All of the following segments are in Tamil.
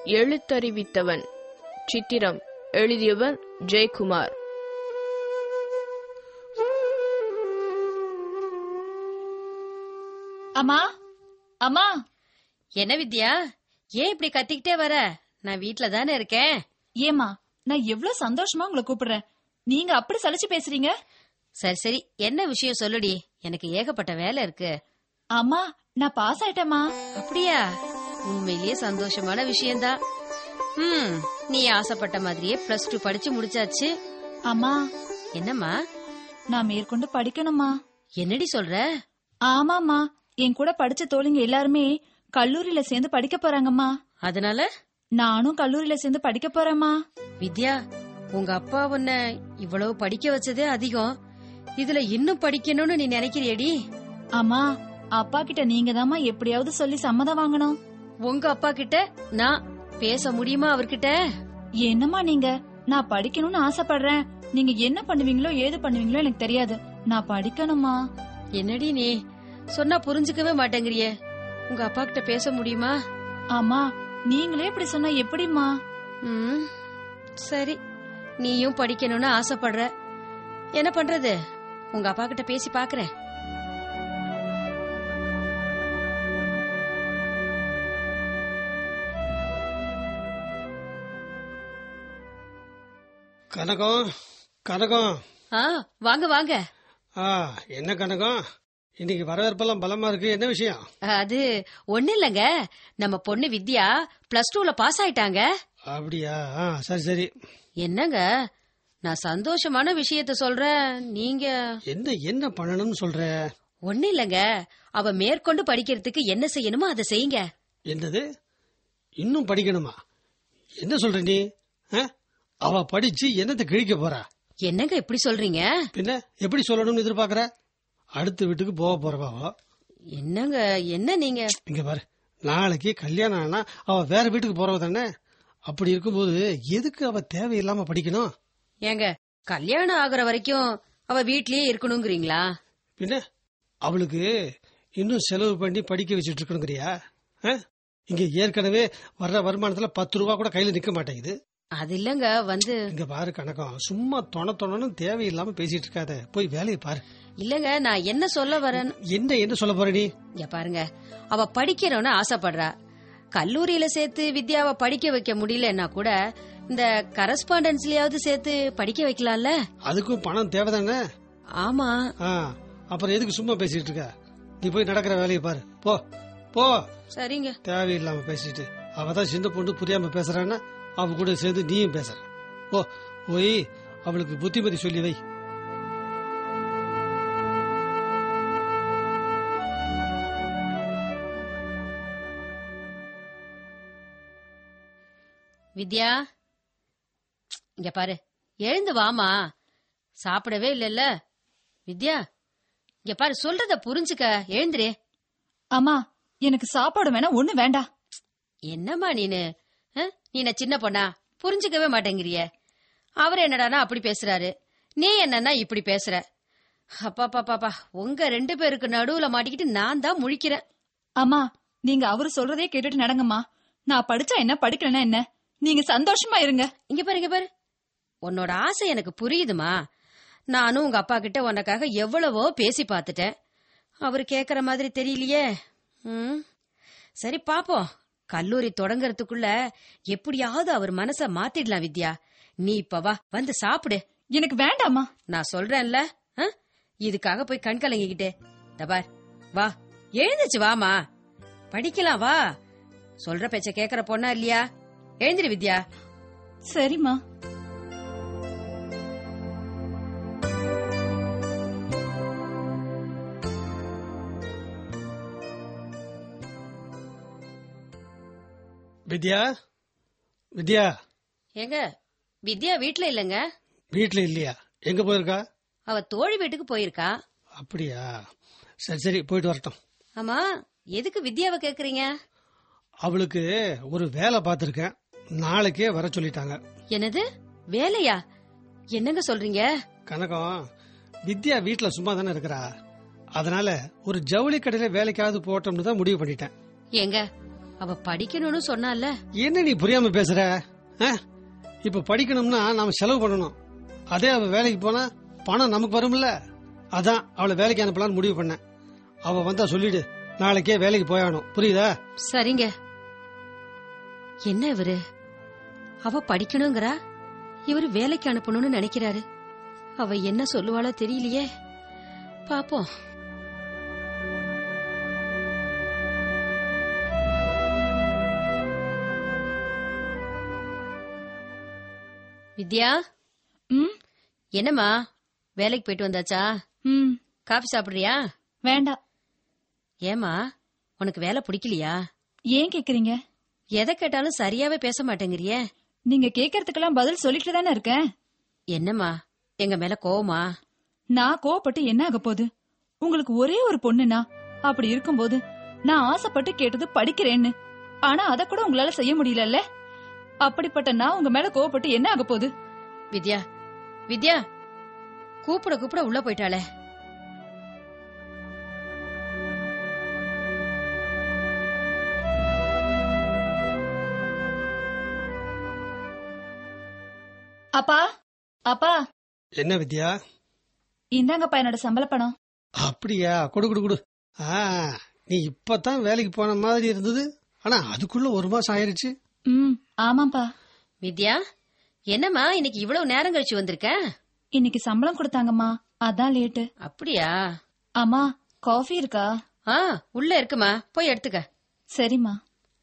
எழுத்தறிவித்தவன் சித்திரம் எழுதியவர் ஜெயக்குமார் அம்மா அம்மா என்ன வித்யா ஏன் இப்படி கத்திக்கிட்டே வர நான் வீட்ல தானே இருக்கேன் ஏமா நான் எவ்வளவு சந்தோஷமா உங்களை கூப்பிடுறேன் நீங்க அப்படி சலிச்சு பேசுறீங்க சரி சரி என்ன விஷயம் சொல்லுடி எனக்கு ஏகப்பட்ட வேலை இருக்கு அம்மா நான் பாஸ் ஆயிட்டேம்மா அப்படியா உண்மையிலேயே சந்தோஷமான விஷயம்தான் ம் நீ ஆசைப்பட்ட மாதிரியே பிளஸ் டூ படிச்சு முடிச்சாச்சு அம்மா என்னம்மா நான் மேற்கொண்டு படிக்கணுமா என்னடி சொல்ற ஆமாம்மா என் கூட படிச்ச தோழிங்க எல்லாருமே கல்லூரியில சேர்ந்து படிக்க போறாங்கம்மா அதனால நானும் கல்லூரியில சேர்ந்து படிக்க போறேம்மா வித்யா உங்க அப்பா உன்னை இவ்வளவு படிக்க வச்சதே அதிகம் இதுல இன்னும் படிக்கணும்னு நீ நினைக்கிறியடி அம்மா அப்பா கிட்ட நீங்க தாம்மா எப்படியாவது சொல்லி சம்மதம் வாங்கணும் உங்க அப்பா கிட்ட நான் பேச முடியுமா அவர்கிட்ட என்னம்மா நீங்க நான் படிக்கணும்னு ஆசைப்படுறேன் நீங்க என்ன பண்ணுவீங்களோ ஏது பண்ணுவீங்களோ எனக்கு தெரியாது நான் படிக்கணுமா என்னடி நீ சொன்னா புரிஞ்சுக்கவே மாட்டேங்கிறியே உங்க அப்பா கிட்ட பேச முடியுமா அம்மா நீங்களே இப்படி சொன்னா எப்படிம்மா ம் சரி நீயும் படிக்கணும்னு ஆசைப்படுற என்ன பண்றது உங்க அப்பா கிட்ட பேசி பாக்குறேன் கனகம் கனகம் ஆ வாங்க வாங்க ஆ என்ன கனகம் இன்னைக்கு வரவேற்பெல்லாம் பலமா இருக்கு என்ன விஷயம் அது ஒண்ணு இல்லங்க நம்ம பொண்ணு வித்யா பிளஸ் டூல பாஸ் ஆயிட்டாங்க அப்படியா ஆ சரி சரி என்னங்க நான் சந்தோஷமான விஷயத்த சொல்றேன் நீங்க என்ன என்ன பண்ணணும்னு சொல்ற ஒண்ணு இல்லங்க அவ மேற்கொண்டு படிக்கிறதுக்கு என்ன செய்யணுமோ அதை செய்யுங்க என்னது இன்னும் படிக்கணுமா என்ன சொல்ற நீ ஆ? அவ படிச்சு என்னத்தை கிழிக்க போறா என்னங்க இப்படி சொல்றீங்க பின்ன எப்படி சொல்லணும்னு எதிர்பார்க்கற அடுத்த வீட்டுக்கு போக போறவாவோ என்னங்க என்ன நீங்க இங்க பாரு நாளைக்கு கல்யாணம் ஆனா அவ வேற வீட்டுக்கு போறவ தானே அப்படி இருக்கும்போது எதுக்கு அவ தேவையில்லாம படிக்கணும் ஏங்க கல்யாணம் ஆகுற வரைக்கும் அவ வீட்லயே இருக்கணுங்கிறீங்களா பின்ன அவளுக்கு இன்னும் செலவு பண்ணி படிக்க வச்சுட்டு இருக்கணுங்கிறியா ஆ? இங்க ஏற்கனவே வர்ற வருமானத்துல பத்து ரூபா கூட கையில நிக்க மாட்டேங்குது அது இல்லங்க வந்து இங்க பாரு கணக்கம் சும்மா தொண தொணன்னு தேவையில்லாம பேசிட்டு இருக்காத போய் வேலையை பாரு இல்லங்க நான் என்ன சொல்ல வரேன்னு என்ன என்ன சொல்ல போற நீ இங்க பாருங்க அவ படிக்கணும்னு ஆசைப்படுறா கல்லூரியில சேர்த்து வித்யாவை படிக்க வைக்க முடியலன்னா கூட இந்த கரஸ்பாண்டன்ஸ்லயாவது சேர்த்து படிக்க வைக்கலாம்ல அதுக்கும் பணம் தேவைதானே ஆமா ஆ, அப்புறம் எதுக்கு சும்மா பேசிட்டு இருக்க நீ போய் நடக்கிற வேலையை பாரு போ போ சரிங்க தேவையில்லாம பேசிட்டு அவ தான் சின்ன பொண்ணு புரியாம பேசுறான்னா அவ கூட சேர்ந்து நீயும் பேசுற ஓ போய் அவளுக்கு புத்திமதி சொல்லி வை வித்யா இங்க பாரு எழுந்து வாமா சாப்பிடவே இல்லல்ல வித்யா இங்க பாரு சொல்றத புரிஞ்சுக்க எழுந்துரு அம்மா எனக்கு சாப்பாடு வேணா ஒண்ணு வேண்டாம் என்னம்மா நீனு அஹ்? நீ என்ன சின்ன பொண்ணா புரிஞ்சுக்கவே மாட்டேங்கிறிய அவர் என்னடானா அப்படி பேசுறாரு நீ என்னன்னா இப்படி பேசுற அப்பா பாப்பா உங்க ரெண்டு பேருக்கு நடுவுல மாட்டிக்கிட்டு நான் தான் முழிக்கிறேன் அம்மா நீங்க அவரு சொல்றதே கேட்டுட்டு நடங்கம்மா நான் படிச்சா என்ன படிக்கலனா என்ன நீங்க சந்தோஷமா இருங்க இங்க பாரு இங்க பாரு உன்னோட ஆசை எனக்கு புரியுதுமா நானும் உங்க அப்பா கிட்ட உனக்காக எவ்வளவோ பேசி பார்த்துட்டேன் அவர் கேக்குற மாதிரி தெரியலையே ம் சரி பாப்போம் கல்லூரி தொடங்கறதுக்குள்ள எப்படியாவது அவர் மனச மாத்திடலாம் வித்யா நீ இப்ப வா வந்து சாப்பிடு எனக்கு வேண்டாம்மா நான் சொல்றேன்ல ஆ? இதுக்காக போய் கண் கலங்கிக்கிட்டு இந்த பார் வா எழுந்துச்சு வாமா படிக்கலாம் வா சொல்ற பேச்ச கேக்குற பொண்ணா இல்லையா எழுந்திரு வித்யா சரிம்மா வித்யா வித்யா ஏங்க வித்யா வீட்ல இல்லங்க வீட்ல இல்லையா எங்க போயிருக்கா அவ தோழி வீட்டுக்கு போயிருக்கா அப்படியா சரி சரி போயிட்டு வரட்டும் ஆமா எதுக்கு வித்யாவை கேக்குறீங்க அவளுக்கு ஒரு வேலை பார்த்திருக்கேன் நாளைக்கே வர சொல்லிட்டாங்க என்னது வேலையா என்னங்க சொல்றீங்க கனகம் வித்யா வீட்ல சும்மா தானே இருக்கிறா அதனால ஒரு ஜவுளி கடையில வேலைக்காவது போட்டோம்னு தான் முடிவு பண்ணிட்டேன் ஏங்க அவ படிக்கணும்னு சொன்னால என்ன நீ புரியாம பேசுற ஆ? இப்ப படிக்கணும்னா நாம செலவு பண்ணணும் அதே அவ வேலைக்கு போனா பணம் நமக்கு வரும்ல அதான் அவளை வேலைக்கு அனுப்பலாம்னு முடிவு பண்ணேன் அவ வந்தா சொல்லிடு நாளைக்கே வேலைக்கு போயாகணும் புரியுதா சரிங்க என்ன இவரு அவ படிக்கணுங்கிறா இவரு வேலைக்கு அனுப்பணும்னு நினைக்கிறாரு அவ என்ன சொல்லுவாளோ தெரியலையே பாப்போம் வித்யா ம் என்னம்மா வேலைக்கு போயிட்டு வந்தாச்சா ம் காபி சாப்பிடுறியா வேண்டாம் ஏமா உனக்கு வேலை பிடிக்கலையா ஏன் கேக்குறீங்க எதை கேட்டாலும் சரியாவே பேச மாட்டேங்கிறியே நீங்க கேக்குறதுக்கெல்லாம் பதில் சொல்லிட்டு தானே இருக்கேன் என்னம்மா எங்க மேல கோவமா நான் கோவப்பட்டு என்ன ஆக போகுது உங்களுக்கு ஒரே ஒரு பொண்ணுனா அப்படி இருக்கும்போது நான் ஆசைப்பட்டு கேட்டது படிக்கிறேன்னு ஆனா அத கூட உங்களால செய்ய முடியலல்ல அப்படிப்பட்ட நான் உங்க மேல கோவப்பட்டு என்ன ஆக போகுது வித்யா வித்யா கூப்பிட கூப்பிட உள்ள போயிட்டாளே அப்பா அப்பா என்ன வித்யா இந்தாங்கப்பா என்னோட சம்பள பணம் அப்படியா கொடு கொடு கொடு ஆ நீ இப்பதான் வேலைக்கு போன மாதிரி இருந்தது ஆனா அதுக்குள்ள ஒரு மாசம் ஆயிருச்சு ம் ஆமாப்பா வித்யா என்னம்மா இன்னைக்கு இவ்வளவு நேரம் கழிச்சு வந்திருக்க இன்னைக்கு சம்பளம் கொடுத்தாங்கம்மா அதான் லேட்டு அப்படியா அம்மா காஃபி இருக்கா ஆ உள்ள இருக்குமா போய் எடுத்துக்க சரிம்மா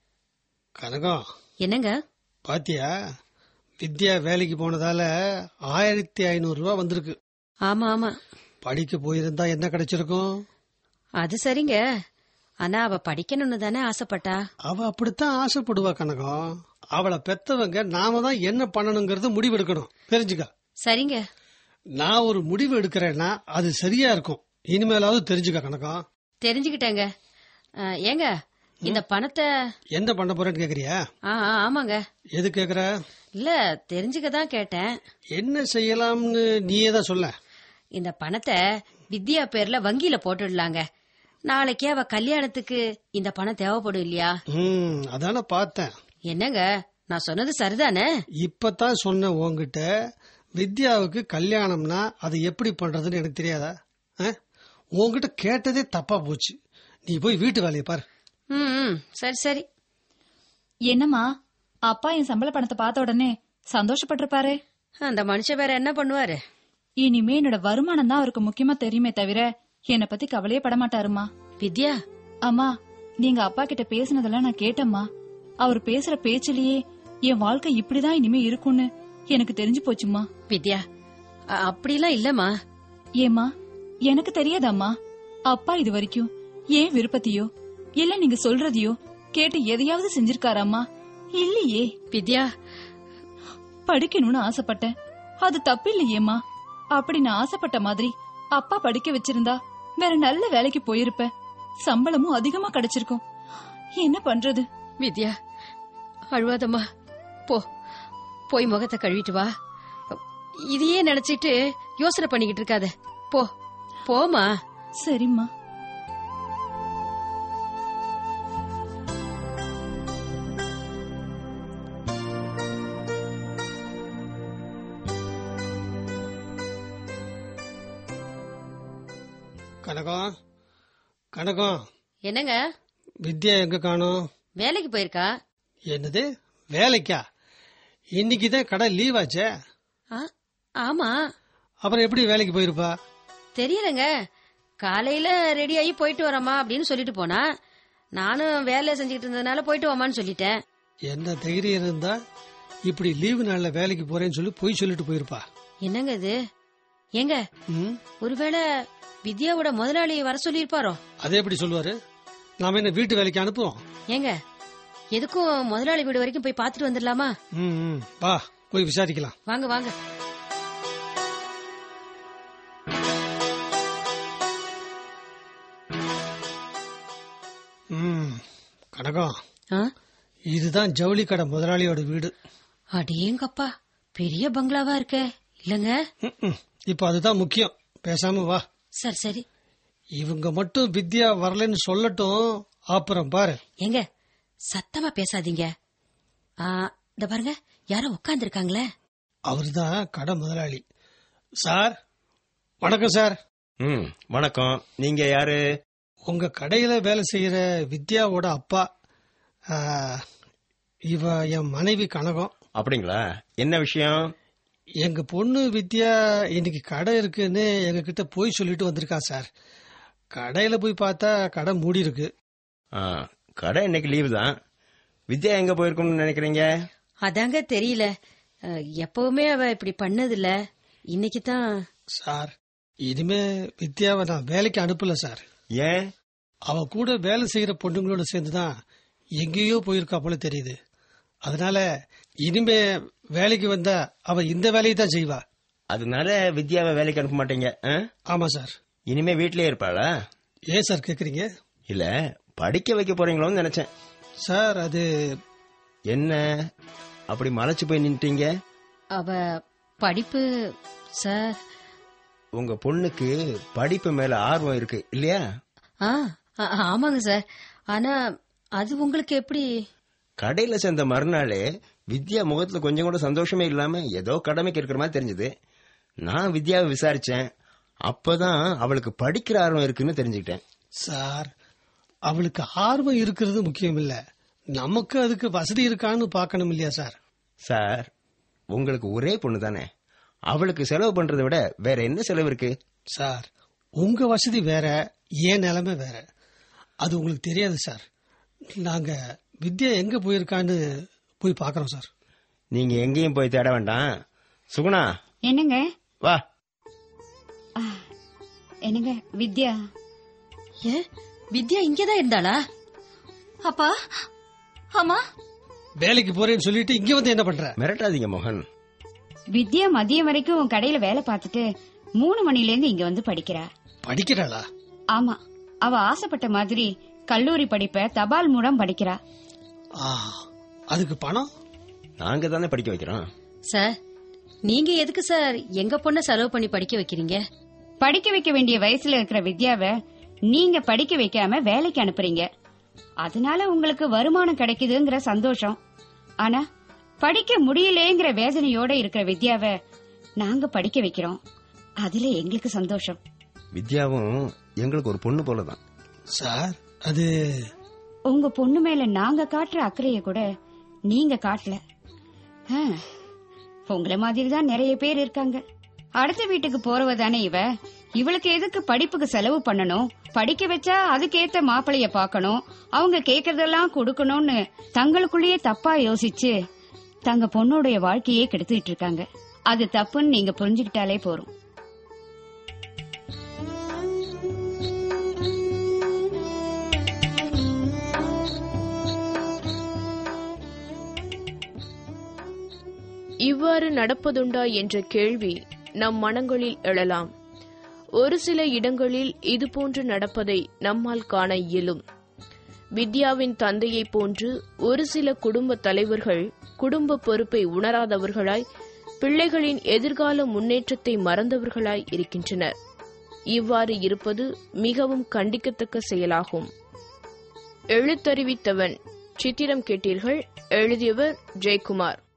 கனகம் என்னங்க பாத்தியா வித்யா வேலைக்கு போனதால ஆயிரத்தி ஐநூறு ரூபாய் வந்திருக்கு ஆமா ஆமா படிக்க போயிருந்தா என்ன கிடைச்சிருக்கும் அது சரிங்க ஆனா அவ படிக்கணும்னு தானே ஆசைப்பட்டா அவ அப்படித்தான் ஆசைப்படுவா கனகம் அவளை பெத்தவங்க நாம தான் என்ன பண்ணணுங்கிறத முடிவெடுக்கணும் தெரிஞ்சுக்க சரிங்க நான் ஒரு முடிவு எடுக்கிறேன்னா அது சரியா இருக்கும் இனிமேலாவது தெரிஞ்சுக்க கனகம் தெரிஞ்சுக்கிட்டேங்க ஆ, ஏங்க இந்த பணத்தை என்ன பண்ண போறேன்னு கேக்குறியா ஆ ஆ, ஆமாங்க எது கேக்குற இல்ல தெரிஞ்சுக்க தான் கேட்டேன் என்ன செய்யலாம்னு நீயே தான் சொல்ல இந்த பணத்தை வித்யா பேர்ல வங்கியில போட்டுடலாங்க நாளைக்கு அவ கல்யாணத்துக்கு இந்த பணம் தேவைப்படும் இல்லையா ம் அதான பார்த்தேன் என்னங்க நான் சொன்னது சரிதானே இப்பதான் சொன்ன உன்கிட்ட வித்யாவுக்கு கல்யாணம்னா அது எப்படி பண்றதுன்னு எனக்கு தெரியாதா ஆ? உன்கிட்ட கேட்டதே தப்பா போச்சு நீ போய் வீட்டு வேலையை பாரு ம் ம், சரி சரி என்னம்மா அப்பா என் சம்பள பணத்தை பார்த்த உடனே சந்தோஷப்பட்டிருப்பாரே அந்த மனுஷன் வேற என்ன பண்ணுவாரு இனிமே என்னோட வருமானம் தான் அவருக்கு முக்கியமா தெரியுமே தவிர என்னை பத்தி கவலையே பட மாட்டாருமா வித்யா அம்மா நீங்க அப்பா கிட்ட பேசினதெல்லாம் நான் கேட்டேம்மா அவர் பேசுற பேச்சிலேயே என் வாழ்க்கை இப்படிதான் இனிமே இருக்கும்னு எனக்கு தெரிஞ்சு போச்சுமா வித்யா அ- அப்படிலாம் இல்லம்மா ஏம்மா எனக்கு தெரியாதாம்மா அப்பா இது வரைக்கும் ஏன் விருப்பத்தையோ இல்ல நீங்க சொல்றதையோ கேட்டு எதையாவது செஞ்சிருக்காராம்மா இல்லையே வித்யா படிக்கணும்னு ஆசைப்பட்டேன் அது தப்பில்லையேம்மா அப்படி நான் ஆசைப்பட்ட மாதிரி அப்பா படிக்க வச்சிருந்தா வேற நல்ல வேலைக்கு போயிருப்பேன் சம்பளமும் அதிகமா கிடைச்சிருக்கும் என்ன பண்றது வித்யா அழுவாதம்மா போ போய் முகத்தை கழுவிட்டு வா இதையே நினைச்சிட்டு யோசனை பண்ணிக்கிட்டு இருக்காத போ போமா சரிம்மா கனகம் கனகம் என்னங்க வித்யா எங்க காணோம் வேலைக்கு போயிருக்கா என்னது வேலைக்கா இன்னைக்கு தான் கடை லீவ் ஆச்சே ஆ, ஆமா அப்புறம் எப்படி வேலைக்கு போயிருப்பா தெரியலங்க காலையில ரெடி ஆகி போயிட்டு வரமா அப்படின்னு சொல்லிட்டு போனா நானும் வேலை செஞ்சுக்கிட்டு இருந்ததுனால போயிட்டு வாமான்னு சொல்லிட்டேன் என்ன தைரியம் இருந்தா இப்படி லீவு நாள்ல வேலைக்கு போறேன்னு சொல்லி போய் சொல்லிட்டு போயிருப்பா என்னங்க இது ஏங்க ம் ஒருவேளை வித்யாவோட முதலாளி வர சொல்லியிருப்பாரோ அதை எப்படி சொல்லுவாரு நாம என்ன வீட்டு வேலைக்கு அனுப்புவோம் ஏங்க எதுக்கும் முதலாளி வீடு வரைக்கும் போய் பார்த்துட்டு வந்துடலாமா ம் ம், வா போய் விசாரிக்கலாம் வாங்க வாங்க ம் கனகம் ஆ? இதுதான் ஜவுளி கடை முதலாளியோட வீடு அடேங்கப்பா பெரிய பங்களாவா இருக்கே இல்லங்க ம், ம். இப்போ அதுதான் முக்கியம் பேசாம வா சரி சரி இவங்க மட்டும் வித்யா வரலன்னு சொல்லட்டும் அப்புறம் பாரு ஏங்க சத்தமா பேசாதீங்க ஆ, இந்த பாருங்க யாரோ உட்காந்துருக்காங்களே அவர்தான் கடை முதலாளி சார் வணக்கம் சார் ம் வணக்கம் நீங்க யாரு உங்க கடையில வேலை செய்யற வித்யாவோட அப்பா ஆ, இவ என் மனைவி கனகம் அப்படிங்களா என்ன விஷயம் எங்க பொண்ணு வித்யா இன்னைக்கு கடை இருக்குன்னு எங்க கிட்ட போய் சொல்லிட்டு வந்திருக்கா சார் கடையில போய் பார்த்தா கடை மூடி இருக்கு ஆ, கடை இன்னைக்கு லீவு தான் வித்யா எங்க போயிருக்கும்னு நினைக்கிறீங்க அதாங்க தெரியல அ, எப்பவுமே அவ இப்படி பண்ணதில்ல இன்னைக்கு தான் சார் இனிமே வித்யாவை நான் வேலைக்கு அனுப்பல சார் ஏன் அவ கூட வேலை செய்யற பொண்ணுங்களோட சேர்ந்துதான் எங்கேயோ போயிருக்கா போல தெரியுது அதனால இனிமே வேலைக்கு வந்தா அவ இந்த வேலையை தான் செய்வா அதனால வித்யாவை வேலைக்கு அனுப்ப மாட்டீங்க ஆ? ஆமா சார் இனிமே வீட்லயே இருப்பாளா ஏன் சார் கேக்குறீங்க இல்ல படிக்க வைக்க போறீங்களோன்னு நினைச்சேன் சார் அது என்ன அப்படி மலைச்சு போய் நின்ட்டீங்க அவ படிப்பு சார் உங்க பொண்ணுக்கு படிப்பு மேல ஆர்வம் இருக்கு இல்லையா ஆ ஆ- ஆமாங்க சார் ஆனா அது உங்களுக்கு எப்படி கடையில சேர்ந்த மறுநாளே வித்யா முகத்துல கொஞ்சம் கூட சந்தோஷமே இல்லாம ஏதோ கடமைக்கு இருக்கிற மாதிரி தெரிஞ்சது நான் வித்யாவை விசாரிச்சேன் அப்பதான் அவளுக்கு படிக்கிற ஆர்வம் இருக்குன்னு தெரிஞ்சுக்கிட்டேன் சார் அவளுக்கு ஆர்வம் இருக்கிறது முக்கியம் இல்ல நமக்கு அதுக்கு வசதி இருக்கான்னு பார்க்கணும் இல்லையா சார் சார் உங்களுக்கு ஒரே பொண்ணு தானே அவளுக்கு செலவு பண்றதை விட வேற என்ன செலவு இருக்கு சார் உங்க வசதி வேற ஏன் நிலைமை வேற அது உங்களுக்கு தெரியாது சார் நாங்க வித்யா எங்க போயிருக்கான்னு போய் பார்க்கறோம் சார் நீங்க எங்கேயும் போய் தேட வேண்டாம் சுகுணா என்னங்க வா என்னங்க வித்யா ஏன் வித்யா இங்கதான் இருந்தாளா அப்பா அம்மா வேலைக்கு போறேன்னு சொல்லிட்டு இங்க வந்து என்ன பண்ற மிரட்டாதீங்க மோகன் வித்யா மதியம் வரைக்கும் உன் கடையில வேலை பார்த்துட்டு மூணு மணில இருந்து இங்க வந்து படிக்கிறா படிக்கிறாளா ஆமா அவ ஆசைப்பட்ட மாதிரி கல்லூரி படிப்ப தபால் மூலம் படிக்கிறா ஆ, அதுக்கு பணம் நாங்க தானே படிக்க வைக்கிறோம் சார் நீங்க எதுக்கு சார் எங்க பொண்ண செலவு பண்ணி படிக்க வைக்கிறீங்க படிக்க வைக்க வேண்டிய வயசுல இருக்கிற வித்யாவை நீங்க படிக்க வைக்காம வேலைக்கு அனுப்புறீங்க அதனால உங்களுக்கு வருமானம் கிடைக்குதுங்கிற சந்தோஷம் ஆனா படிக்க முடியலேங்கிற வேதனையோட இருக்கிற வித்யாவை நாங்க படிக்க வைக்கிறோம் அதுல எங்களுக்கு சந்தோஷம் வித்யாவும் எங்களுக்கு ஒரு பொண்ணு போலதான் சார் அது உங்க பொண்ணு மேல நாங்க காட்டுற அக்கறைய கூட நீங்க காட்டல ஆ, உங்கள மாதிரி தான் நிறைய பேர் இருக்காங்க அடுத்த வீட்டுக்கு போறவ தானே இவ இவளுக்கு எதுக்கு படிப்புக்கு செலவு பண்ணணும் படிக்க வச்சா அதுக்கேத்த மாப்பிளைய பார்க்கணும் அவங்க கேக்குறதெல்லாம் கொடுக்கணும்னு தங்களுக்குள்ளேயே தப்பா யோசிச்சு தங்க பொண்ணுடைய வாழ்க்கையே கெடுத்துட்டு இருக்காங்க அது தப்புன்னு நீங்க புரிஞ்சுக்கிட்டாலே போறோம் இவ்வாறு நடப்பதுண்டா என்ற கேள்வி நம் மனங்களில் எழலாம் ஒரு சில இடங்களில் இதுபோன்று நடப்பதை நம்மால் காண இயலும் வித்யாவின் தந்தையைப் போன்று ஒரு சில குடும்ப தலைவர்கள் குடும்ப பொறுப்பை உணராதவர்களாய் பிள்ளைகளின் எதிர்கால முன்னேற்றத்தை மறந்தவர்களாய் இருக்கின்றனர் இவ்வாறு இருப்பது மிகவும் கண்டிக்கத்தக்க செயலாகும் எழுத்தறிவித்தவன் சித்திரம் கேட்டீர்கள் எழுதியவர் ஜெயக்குமார்